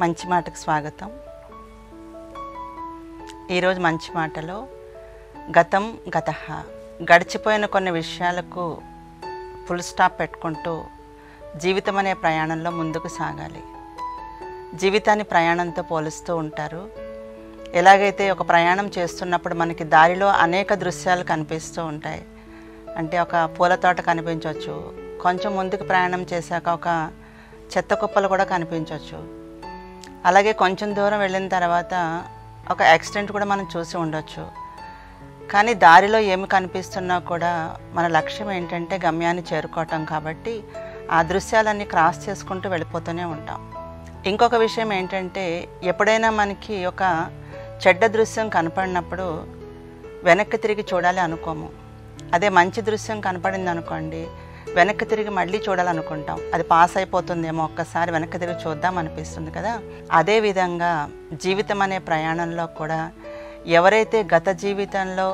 మంచి మాటకు స్వాగతం ఈరోజు మంచి మాటలో గతం గత గడిచిపోయిన కొన్ని విషయాలకు ఫుల్ స్టాప్ పెట్టుకుంటూ జీవితం అనే ప్రయాణంలో ముందుకు సాగాలి జీవితాన్ని ప్రయాణంతో పోలుస్తూ ఉంటారు ఎలాగైతే ఒక ప్రయాణం చేస్తున్నప్పుడు మనకి దారిలో అనేక దృశ్యాలు కనిపిస్తూ ఉంటాయి అంటే ఒక పూల తోట కనిపించవచ్చు కొంచెం ముందుకు ప్రయాణం చేశాక ఒక చెత్త కుప్పలు కూడా కనిపించవచ్చు అలాగే కొంచెం దూరం వెళ్ళిన తర్వాత ఒక యాక్సిడెంట్ కూడా మనం చూసి ఉండొచ్చు కానీ దారిలో ఏమి కనిపిస్తున్నా కూడా మన లక్ష్యం ఏంటంటే గమ్యాన్ని చేరుకోవటం కాబట్టి ఆ దృశ్యాలన్నీ క్రాస్ చేసుకుంటూ వెళ్ళిపోతూనే ఉంటాం ఇంకొక విషయం ఏంటంటే ఎప్పుడైనా మనకి ఒక చెడ్డ దృశ్యం కనపడినప్పుడు వెనక్కి తిరిగి చూడాలి అనుకోము అదే మంచి దృశ్యం కనపడింది అనుకోండి వెనక్కి తిరిగి మళ్ళీ చూడాలనుకుంటాం అది పాస్ అయిపోతుందేమో ఒక్కసారి వెనక్కి తిరిగి చూద్దాం అనిపిస్తుంది కదా అదే విధంగా జీవితం అనే ప్రయాణంలో కూడా ఎవరైతే గత జీవితంలో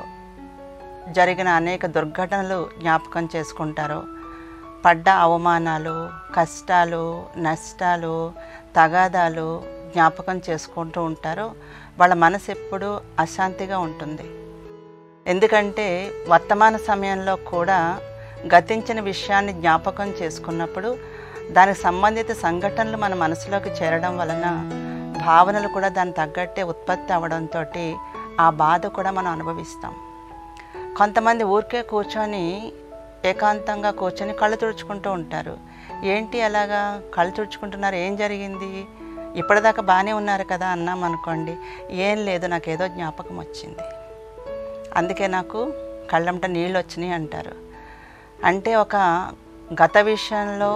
జరిగిన అనేక దుర్ఘటనలు జ్ఞాపకం చేసుకుంటారో పడ్డ అవమానాలు కష్టాలు నష్టాలు తగాదాలు జ్ఞాపకం చేసుకుంటూ ఉంటారో వాళ్ళ మనసు ఎప్పుడూ అశాంతిగా ఉంటుంది ఎందుకంటే వర్తమాన సమయంలో కూడా గతించిన విషయాన్ని జ్ఞాపకం చేసుకున్నప్పుడు దానికి సంబంధిత సంఘటనలు మన మనసులోకి చేరడం వలన భావనలు కూడా దానికి తగ్గట్టే ఉత్పత్తి అవ్వడంతో ఆ బాధ కూడా మనం అనుభవిస్తాం కొంతమంది ఊరికే కూర్చొని ఏకాంతంగా కూర్చొని కళ్ళు తుడుచుకుంటూ ఉంటారు ఏంటి అలాగా కళ్ళు తుడుచుకుంటున్నారు ఏం జరిగింది ఇప్పటిదాకా బాగానే ఉన్నారు కదా అన్నాం అనుకోండి ఏం లేదు నాకు ఏదో జ్ఞాపకం వచ్చింది అందుకే నాకు కళ్ళంట నీళ్ళు వచ్చినాయి అంటారు అంటే ఒక గత విషయంలో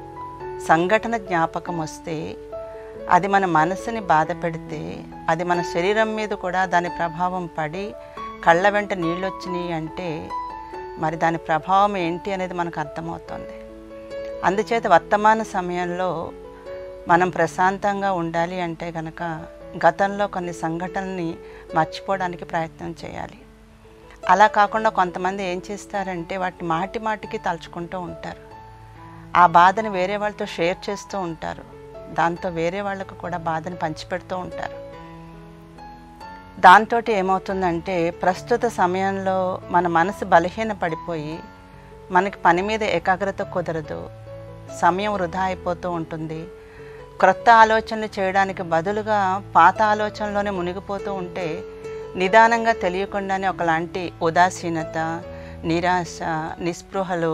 సంఘటన జ్ఞాపకం వస్తే అది మన మనసుని బాధ పెడితే అది మన శరీరం మీద కూడా దాని ప్రభావం పడి కళ్ళ వెంట నీళ్ళు వచ్చినాయి అంటే మరి దాని ప్రభావం ఏంటి అనేది మనకు అర్థమవుతుంది అందుచేత వర్తమాన సమయంలో మనం ప్రశాంతంగా ఉండాలి అంటే కనుక గతంలో కొన్ని సంఘటనల్ని మర్చిపోవడానికి ప్రయత్నం చేయాలి అలా కాకుండా కొంతమంది ఏం చేస్తారంటే వాటిని మాటి మాటికి తలుచుకుంటూ ఉంటారు ఆ బాధని వేరే వాళ్ళతో షేర్ చేస్తూ ఉంటారు దాంతో వేరే వాళ్ళకు కూడా బాధని పంచిపెడుతూ ఉంటారు దాంతో ఏమవుతుందంటే ప్రస్తుత సమయంలో మన మనసు బలహీన పడిపోయి మనకి పని మీద ఏకాగ్రత కుదరదు సమయం వృధా అయిపోతూ ఉంటుంది క్రొత్త ఆలోచనలు చేయడానికి బదులుగా పాత ఆలోచనలోనే మునిగిపోతూ ఉంటే నిదానంగా తెలియకుండానే ఒకలాంటి ఉదాసీనత నిరాశ నిస్పృహలు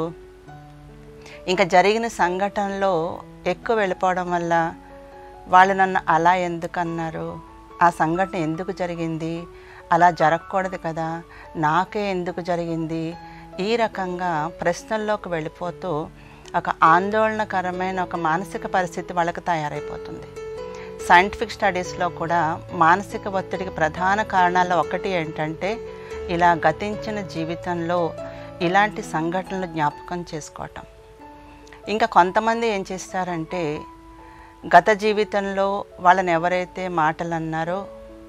ఇంకా జరిగిన సంఘటనలో ఎక్కువ వెళ్ళిపోవడం వల్ల వాళ్ళు నన్ను అలా ఎందుకు అన్నారు ఆ సంఘటన ఎందుకు జరిగింది అలా జరగకూడదు కదా నాకే ఎందుకు జరిగింది ఈ రకంగా ప్రశ్నల్లోకి వెళ్ళిపోతూ ఒక ఆందోళనకరమైన ఒక మానసిక పరిస్థితి వాళ్ళకి తయారైపోతుంది సైంటిఫిక్ స్టడీస్లో కూడా మానసిక ఒత్తిడికి ప్రధాన కారణాల్లో ఒకటి ఏంటంటే ఇలా గతించిన జీవితంలో ఇలాంటి సంఘటనలు జ్ఞాపకం చేసుకోవటం ఇంకా కొంతమంది ఏం చేస్తారంటే గత జీవితంలో వాళ్ళని ఎవరైతే మాటలు అన్నారో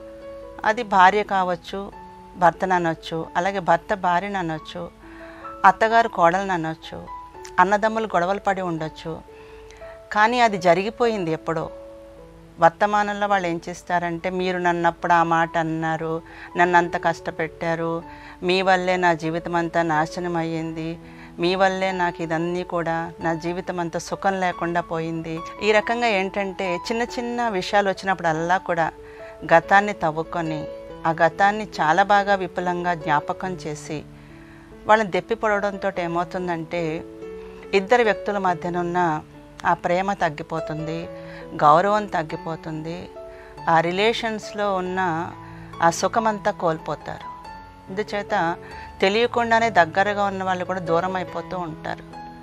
అది భార్య కావచ్చు భర్తను అనొచ్చు అలాగే భర్త భార్యను అనొచ్చు అత్తగారు కోడలను అనొచ్చు అన్నదమ్ములు గొడవలు పడి ఉండొచ్చు కానీ అది జరిగిపోయింది ఎప్పుడో వర్తమానంలో వాళ్ళు ఏం చేస్తారంటే మీరు నన్నప్పుడు ఆ మాట అన్నారు నన్ను అంత కష్టపెట్టారు మీ వల్లే నా జీవితం అంతా నాశనం అయ్యింది మీ వల్లే నాకు ఇదన్నీ కూడా నా జీవితం అంతా సుఖం లేకుండా పోయింది ఈ రకంగా ఏంటంటే చిన్న చిన్న విషయాలు వచ్చినప్పుడల్లా కూడా గతాన్ని తవ్వుకొని ఆ గతాన్ని చాలా బాగా విపులంగా జ్ఞాపకం చేసి వాళ్ళని దెప్పి పడడంతో ఏమవుతుందంటే ఇద్దరు వ్యక్తుల మధ్యనున్న ఆ ప్రేమ తగ్గిపోతుంది గౌరవం తగ్గిపోతుంది ఆ రిలేషన్స్లో ఉన్న ఆ సుఖమంతా కోల్పోతారు అందుచేత తెలియకుండానే దగ్గరగా ఉన్న వాళ్ళు కూడా దూరం అయిపోతూ ఉంటారు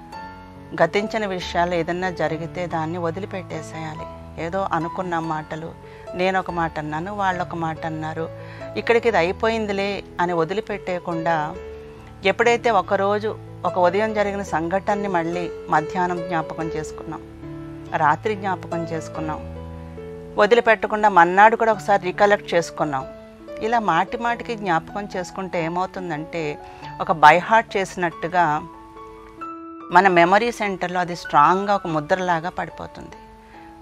గతించిన విషయాలు ఏదన్నా జరిగితే దాన్ని వదిలిపెట్టేసేయాలి ఏదో అనుకున్న మాటలు నేను ఒక మాట అన్నాను వాళ్ళు ఒక మాట అన్నారు ఇక్కడికి ఇది అయిపోయిందిలే అని వదిలిపెట్టేయకుండా ఎప్పుడైతే ఒకరోజు ఒక ఉదయం జరిగిన సంఘటనని మళ్ళీ మధ్యాహ్నం జ్ఞాపకం చేసుకున్నాం రాత్రి జ్ఞాపకం చేసుకున్నాం వదిలిపెట్టకుండా మన్నాడు కూడా ఒకసారి రికలెక్ట్ చేసుకున్నాం ఇలా మాటి మాటికి జ్ఞాపకం చేసుకుంటే ఏమవుతుందంటే ఒక బైహార్ట్ చేసినట్టుగా మన మెమరీ సెంటర్లో అది స్ట్రాంగ్గా ఒక ముద్రలాగా పడిపోతుంది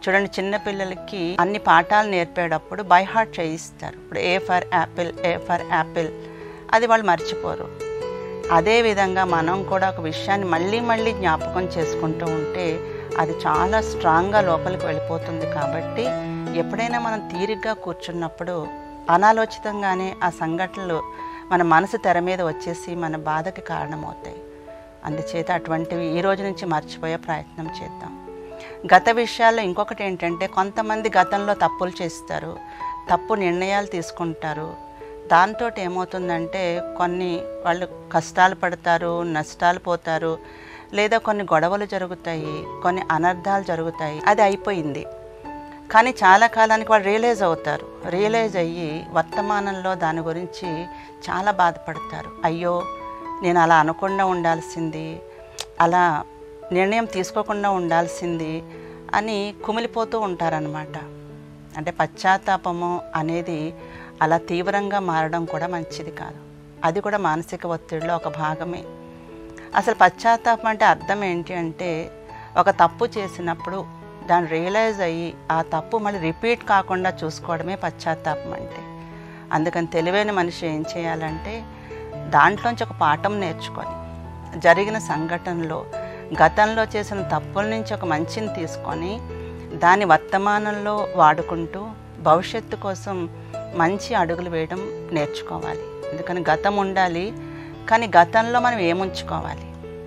చూడండి చిన్నపిల్లలకి అన్ని పాఠాలు నేర్పేటప్పుడు బై హార్ట్ చేయిస్తారు ఇప్పుడు A for apple A for apple అది వాళ్ళు మర్చిపోరు అదేవిధంగా మనం కూడా ఒక విషయాన్ని మళ్ళీ మళ్ళీ జ్ఞాపకం చేసుకుంటూ ఉంటే అది చాలా స్ట్రాంగ్గా లోపలికి వెళ్ళిపోతుంది కాబట్టి ఎప్పుడైనా మనం తీరిగ్గా కూర్చున్నప్పుడు అనాలోచితంగానే ఆ సంఘటనలు మన మనసు తెర మీద వచ్చేసి మన బాధకి కారణమవుతాయి అందుచేత అటువంటివి ఈ రోజు నుంచి మర్చిపోయే ప్రయత్నం చేద్దాం గత విషయాల్లో ఇంకొకటి ఏంటంటే కొంతమంది గతంలో తప్పులు చేస్తారు తప్పు నిర్ణయాలు తీసుకుంటారు దాంతో ఏమవుతుందంటే కొన్ని వాళ్ళు కష్టాలు పడతారు నష్టాలు పోతారు లేదా కొన్ని గొడవలు జరుగుతాయి కొన్ని అనర్థాలు జరుగుతాయి అది అయిపోయింది కానీ చాలా కాలానికి వాళ్ళు రియలైజ్ అవుతారు రియలైజ్ అయ్యి వర్తమానంలో దాని గురించి చాలా బాధపడతారు అయ్యో నేను అలా అనకుండా ఉండాల్సింది అలా నిర్ణయం తీసుకోకుండా ఉండాల్సింది అని కుమిలిపోతూ ఉంటారనమాట అంటే పశ్చాత్తాపము అనేది అలా తీవ్రంగా మారడం కూడా మంచిది కాదు అది కూడా మానసిక ఒత్తిడిలో ఒక భాగమే అసలు పశ్చాత్తాపం అంటే అర్థం ఏంటి అంటే ఒక తప్పు చేసినప్పుడు దాన్ని రియలైజ్ అయ్యి ఆ తప్పు మళ్ళీ రిపీట్ కాకుండా చూసుకోవడమే పశ్చాత్తాపం అంటే అందుకని తెలివైన మనిషి ఏం చేయాలంటే దాంట్లోంచి ఒక పాఠం నేర్చుకొని జరిగిన సంఘటనలో గతంలో చేసిన తప్పుల నుంచి ఒక మంచిని తీసుకొని దాని వర్తమానంలో వాడుకుంటూ భవిష్యత్తు కోసం మంచి అడుగులు వేయడం నేర్చుకోవాలి ఎందుకని గతం ఉండాలి కానీ గతంలో మనం ఏముంచుకోవాలి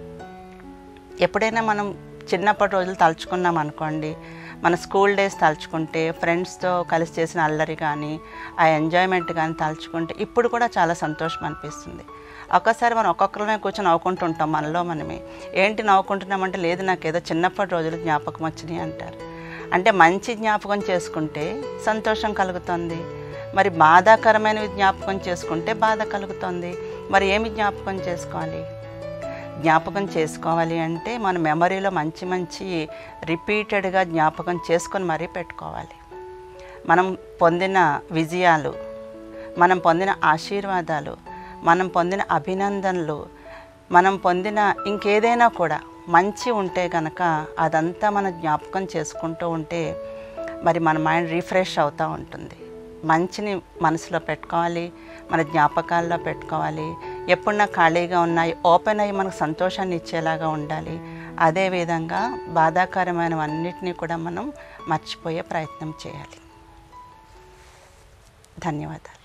ఎప్పుడైనా మనం చిన్నప్పటి రోజులు తలుచుకున్నాం అనుకోండి మన స్కూల్ డేస్ తలుచుకుంటే ఫ్రెండ్స్తో కలిసి చేసిన అల్లరి కానీ ఆ ఎంజాయ్మెంట్ కానీ తలుచుకుంటే ఇప్పుడు కూడా చాలా సంతోషం అనిపిస్తుంది ఒక్కసారి మనం ఒక్కొక్కరిమే కూర్చొని నవ్వుకుంటుంటాం మనలో మనమే ఏంటి నవ్వుకుంటున్నామంటే లేదు నాకు ఏదో చిన్నప్పటి రోజులు జ్ఞాపకం వచ్చినాయి అంటారు అంటే మంచి జ్ఞాపకం చేసుకుంటే సంతోషం కలుగుతుంది మరి బాధాకరమైనవి జ్ఞాపకం చేసుకుంటే బాధ కలుగుతుంది మరి ఏమి జ్ఞాపకం చేసుకోవాలి జ్ఞాపకం చేసుకోవాలి అంటే మన మెమరీలో మంచి మంచి రిపీటెడ్గా జ్ఞాపకం చేసుకొని మరీ పెట్టుకోవాలి మనం పొందిన విజయాలు మనం పొందిన ఆశీర్వాదాలు మనం పొందిన అభినందనలు మనం పొందిన ఇంకేదైనా కూడా మంచి ఉంటే కనుక అదంతా మన జ్ఞాపకం చేసుకుంటూ ఉంటే మరి మన మైండ్ రిఫ్రెష్ అవుతూ ఉంటుంది మంచిని మనసులో పెట్టుకోవాలి మన జ్ఞాపకాల్లో పెట్టుకోవాలి ఎప్పుడన్నా ఖాళీగా ఉన్నాయి ఓపెన్ అయ్యి మనకు సంతోషాన్ని ఇచ్చేలాగా ఉండాలి అదేవిధంగా బాధాకరమైనవన్నిటినీ కూడా మనం మర్చిపోయే ప్రయత్నం చేయాలి ధన్యవాదాలు